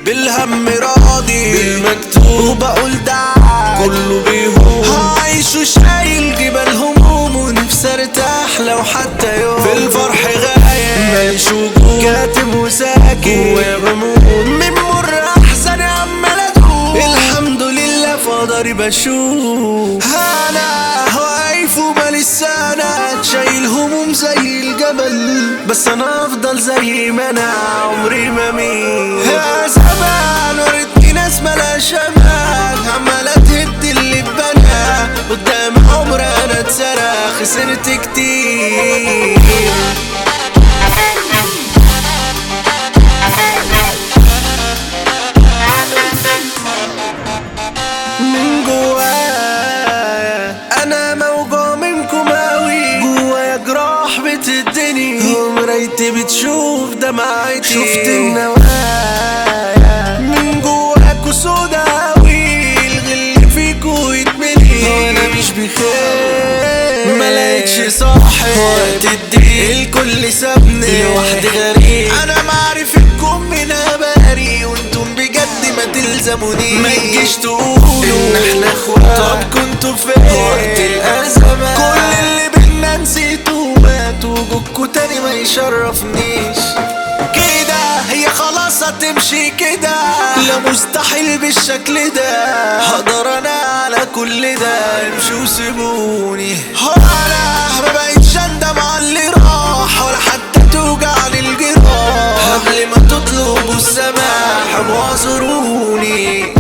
بالهم راضي بالمكتوب وبقول ده كله بيهون هعيش وشايل جبال هموم ونفسي ارتاح لو حتى يوم في الفرح غايب ماليش وجود كاتم وساكن جوايا بموت من مر احزن عمال ادوق الحمد لله فقدري بشوف انا واقف ومالي السنة شايل هموم زي الجبل بس انا افضل زي ما انا عمري ما مين يا زمان وريتني ناس ملاش امان عمالة تهد اللي اتبنى قدام عمر انا اتسرق خسرت كتير من جوايا انا موجوع منكم اوي جوايا جراح بتدني ومرايتي بتشوف دمعتي شفت النوايا من جواكوا سودا اوي الغل فيكوا يتملي وانا مش بخير ما لقيتش صاحب وقت الدين الكل سابني لوحدي غريب انا معرفتكم من بريء وانتم بجد ما تلزموني ما تجيش تقولوا ان احنا اخوات طب كنتوا فين وقت الازمات كل اللي بينا نسيتوا مات وجودكوا تاني ما يشرفنيش كده هي خلاص هتمشي كده لا مستحيل بالشكل ده هقدر انا على كل ده امشوا وسيبوني هو انا ما بقيتش اندم على اللي راح ولا حتى توجعني الجراح قبل ما تطلبوا السماح واعذروني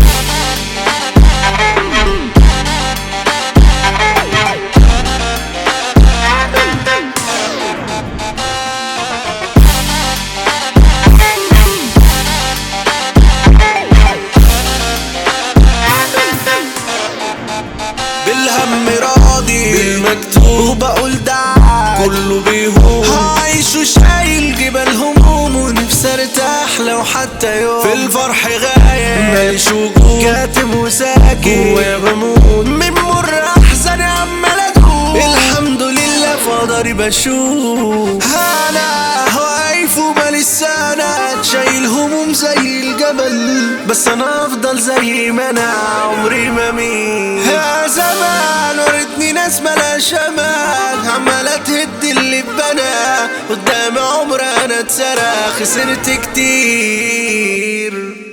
بالهم راضي بالمكتوب وبقول ده كله بيهون هعيش وشايل جبال هموم ونفسي ارتاح لو حتى يوم في الفرح غايب ماليش وجود كاتم وساكن جوايا بموت من مر احزن عمال ادوق الحمد لله فقدري بشوف انا واقف ومالي السنة شايل هموم زي الجبل بس انا افضل زي ما انا عمري ما مين يا زمان وريتني ناس ملاش امان عمالة تهد اللي اتبنى قدام عمر انا اتسرق خسرت كتير